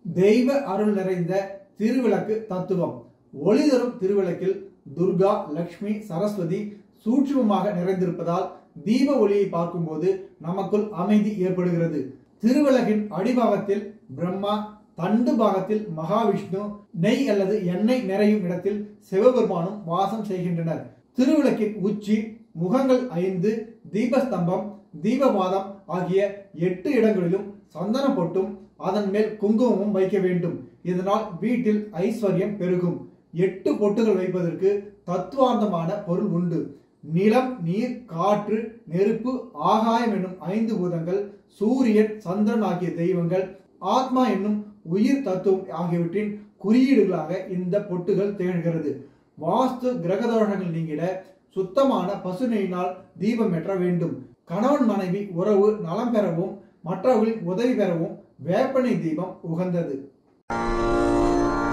தெய்வ அருள் நிறைந்த திருவிளக்கு தத்துவம் ஒளி தரும் திருவிளக்கில் துர்கா லக்ஷ்மி சரஸ்வதி சூட்சுமமாக நிறைந்திருப்பதால் தீப ஒளியை பார்க்கும்போது நமக்குள் அமைதி ஏற்படுகிறது திருவிளக்கின் அடிபாகத்தில் பிரம்மா தண்டு பாகத்தில் மகாவிஷ்ணு நெய் அல்லது எண்ணெய் நிறையும் இடத்தில் சிவபெருமானும் வாசம் செய்கின்றனர் திருவிளக்கின் உச்சி முகங்கள் ஐந்து தீபஸ்தம்பம் தீபபாதம் ஆகிய எட்டு இடங்களிலும் சந்தன பொட்டும் அதன் மேல் குங்குமமும் வைக்க வேண்டும் இதனால் வீட்டில் ஐஸ்வர்யம் பெருகும் எட்டு பொட்டுகள் வைப்பதற்கு தத்துவார்த்தமான பொருள் உண்டு நிலம் நீர் காற்று நெருப்பு ஆகாயம் என்னும் ஐந்து பூதங்கள் சூரியன் சந்திரன் ஆகிய தெய்வங்கள் ஆத்மா என்னும் உயிர் தத்துவம் ஆகியவற்றின் குறியீடுகளாக இந்த பொட்டுகள் திகழ்கிறது வாஸ்து கிரகதோஷங்கள் நீங்கிட சுத்தமான பசு நெய்யினால் தீபம் ஏற்ற வேண்டும் கணவன் மனைவி உறவு நலம் பெறவும் மற்றவர்களின் உதவி பெறவும் வேப்பனை தீபம் உகந்தது